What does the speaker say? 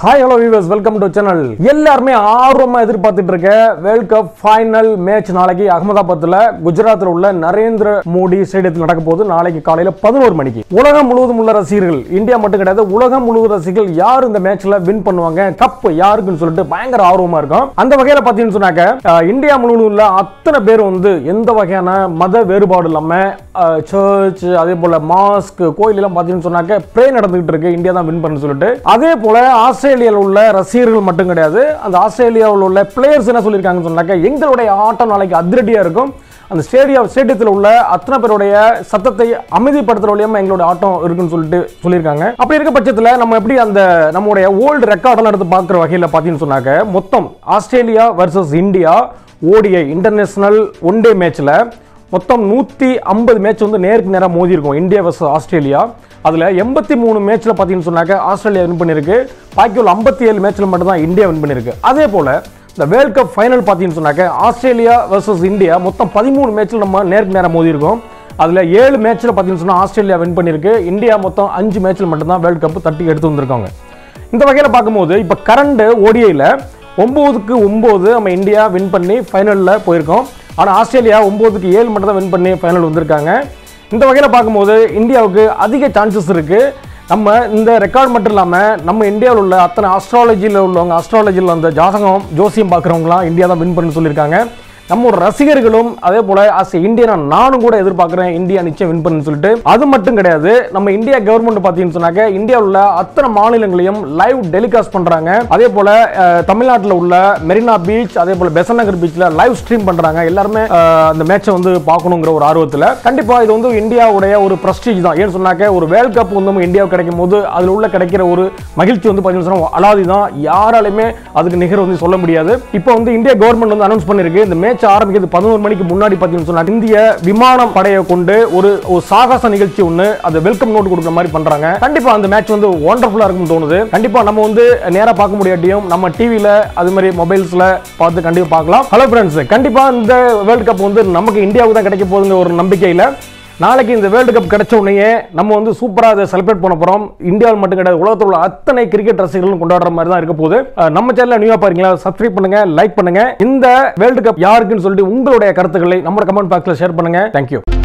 hi hello viewers welcome to channel எல்லாருமே ஆர்வமா எதிர்பார்த்துட்டு இருக்க வேர்ல்ட் கப் ஃபைனல் மேட்ச் நாளைக்கு அகமதாபாத்ல குஜராத்தில் உள்ள நரேந்திர மோடி ஸ்டேடியத்தில் நடக்க போகுது நாளைக்கு காலையில பதினோரு மணிக்கு உலகம் முழுவதும் உள்ள ரசிகர்கள் இந்தியா மட்டும் கிடையாது உலகம் முழுவதும் ரசிகர்கள் யார் இந்த மேட்ச்ல வின் பண்ணுவாங்க கப் யாருக்குன்னு சொல்லிட்டு பயங்கர ஆர்வமா இருக்கும் அந்த வகையில பாத்தீங்கன்னு சொன்னாக்க அஹ், இந்தியா முழுவதும் உள்ள அத்தனை பேரும் வந்து எந்த வகையான மத வேறுபாடு இல்லாம சர்ச் அதே போல மாஸ்க் கோயில் எல்லாம் பாத்தீங்கன்னு சொன்னாக்க ப்ரே நடந்துகிட்டு இருக்கு இந்தியா தான் வின் பண்ணு சொல்லிட்டு அதே போல ஆஸ்திரேலியாவில் உள்ள ரசிகர்கள் மட்டும் கிடையாது அந்த ஆஸ்திரேலியாவில் உள்ள பிளேயர்ஸ் என்ன சொல்லியிருக்காங்கன்னு சொன்னாக்க எங்களுடைய ஆட்டம் நாளைக்கு அதிரடியா இருக்கும் அந்த ஸ்டேடியம் ஸ்டேடியத்தில் உள்ள அத்தனை பேருடைய சத்தத்தை அமைதிப்படுத்துற வழியாம எங்களோட ஆட்டம் இருக்குன்னு சொல்லிட்டு சொல்லியிருக்காங்க அப்படி இருக்க பட்சத்தில் நம்ம எப்படி அந்த நம்முடைய ஓல்டு ரெக்கார்டெல்லாம் எடுத்து பார்க்குற வகையில் பார்த்தீங்கன்னு சொன்னாக்க மொத்தம் Australia versus India ODI international one day மேட்ச்சில் மொத்தம் நூற்றி ஐம்பது மேட்ச் வந்து நேருக்கு நேராக மோதி இருக்கும் இந்தியா வர்சஸ் ஆஸ்திரேலியா அதில் எண்பத்தி மூணு மேட்ச்சில் பார்த்தீங்கன்னு சொன்னாக்க ஆஸ்திரேலியா வின் பண்ணியிருக்கு பாக்கி உள்ள ஐம்பத்தி ஏழு மேட்ச்சில் மட்டும்தான் இந்தியா வின் பண்ணியிருக்கு அதே போல் இந்த வேர்ல்ட் கப் ஃபைனல் பார்த்தீங்கன்னு சொன்னாக்க ஆஸ்திரேலியா வர்சஸ் இந்தியா மொத்தம் பதிமூணு மேட்ச்சில் நம்ம நேருக்கு நேராக மோதி இருக்கோம் அதில் ஏழு மேட்ச்சில் பார்த்தீங்கன்னு சொன்னால் ஆஸ்திரேலியா வின் பண்ணியிருக்கு இந்தியா மொத்தம் அஞ்சு மேட்ச்சில் மட்டும்தான் வேர்ல்ட் கப் தட்டி எடுத்து வந்திருக்காங்க இந்த வகையில் பார்க்கும்போது இப்போ கரண்ட் ஓடிஐயில் ஒம்போதுக்கு ஒம்பது நம்ம இந்தியா வின் பண்ணி ஃபைனலில் போயிருக்கோம் ஆனால் ஆஸ்திரேலியா ஒம்போதுக்கு ஏழு மட்டும் தான் வின் பண்ணி ஃபைனல் வந்திருக்காங்க இந்த வகையில் பார்க்கும்போது இந்தியாவுக்கு அதிக சான்சஸ் இருக்குது நம்ம இந்த ரெக்கார்ட் மட்டும் இல்லாமல் நம்ம இந்தியாவில் உள்ள அத்தனை ஆஸ்ட்ராலஜியில் உள்ளவங்க ஆஸ்ட்ராலஜியில் அந்த ஜாதகம் ஜோசியம் பார்க்குறவங்களாம் இந்தியா தான் வின் பண்ணு சொல்லியிருக்காங்க நம்மளோட ரசிகர்களும் அதே போல ஆஸ் இந்தியனா நானும் கூட எதிர்பார்க்குறேன் இந்தியா நிச்சயம் வின் பண்ணு சொல்லிட்டு அது மட்டும் கிடையாது நம்ம இந்தியா கவர்மெண்ட் பார்த்தீங்கன்னு சொன்னாக்க இந்தியாவில் உள்ள அத்தனை மாநிலங்களையும் லைவ் டெலிகாஸ்ட் பண்றாங்க அதே போல அஹ், தமிழ்நாட்டில் உள்ள மெரினா பீச் அதே போல பெசன் நகர் பீச்ல லைவ் ஸ்ட்ரீம் பண்றாங்க எல்லாருமே அஹ், அந்த மேட்சை வந்து பார்க்கணுங்கிற ஒரு ஆர்வத்தில் கண்டிப்பா இது வந்து இந்தியாவுடைய ஒரு பிரஸ்டீஜ் தான் ஏன்னு சொன்னாக்க ஒரு வேர்ல்ட் கப் வந்து நம்ம இந்தியாவுக்கு கிடைக்கும் போது அதில் உள்ள கிடைக்கிற ஒரு மகிழ்ச்சி வந்து பார்த்தீங்கன்னா சொன்னா அலாதி தான் யாராலுமே அதுக்கு நிகர் வந்து சொல்ல முடியாது இப்போ வந்து இந்தியா கவர்மெண்ட் வந்து அனௌன்ஸ் பண்ணிருக்கு இந்த மேட்ச் ஆரம்பிக்கிறது பதினோரு மணிக்கு முன்னாடி பார்த்தீங்கன்னு சொன்னா இந்திய விமானம் படையை கொண்டு ஒரு ஒரு சாகச நிகழ்ச்சி ஒன்று அது வெல்கம் நோட் கொடுக்குற மாதிரி பண்றாங்க கண்டிப்பா அந்த மேட்ச் வந்து ஒண்டர்ஃபுல்லா இருக்கும்னு தோணுது கண்டிப்பா நம்ம வந்து நேரா பார்க்க முடியாட்டியும் நம்ம டிவில அது மாதிரி மொபைல்ஸ்ல பார்த்து கண்டிப்பா பார்க்கலாம் ஹலோ ஃப்ரெண்ட்ஸ் கண்டிப்பா இந்த வேர்ல்ட் கப் வந்து நமக்கு இந்தியாவுக்கு தான் கிடைக்க போகுதுங்கிற ஒரு நம்பிக்கையில நாளைக்கு இந்த வேர்ல்டு கப் கிடைச்ச உடனே நம்ம வந்து சூப்பராக அதை செலிப்ரேட் பண்ண போகிறோம் இந்தியாவில் மட்டும் கிடையாது உலகத்தில் உள்ள அத்தனை கிரிக்கெட் ரசிகர்களும் கொண்டாடுற மாதிரி தான் இருக்க போகுது அஹ் நம்ம சேனலில் நியூவாக பாருங்களா சப்ஸ்கிரைப் பண்ணுங்க லைக் பண்ணுங்க இந்த வேர்ல்டு கப் யாருக்குன்னு சொல்லிட்டு உங்களுடைய கருத்துக்களை நம்ம கமெண்ட் பாக்ஸில் ஷேர் பண்ணுங்க தேங்க்யூ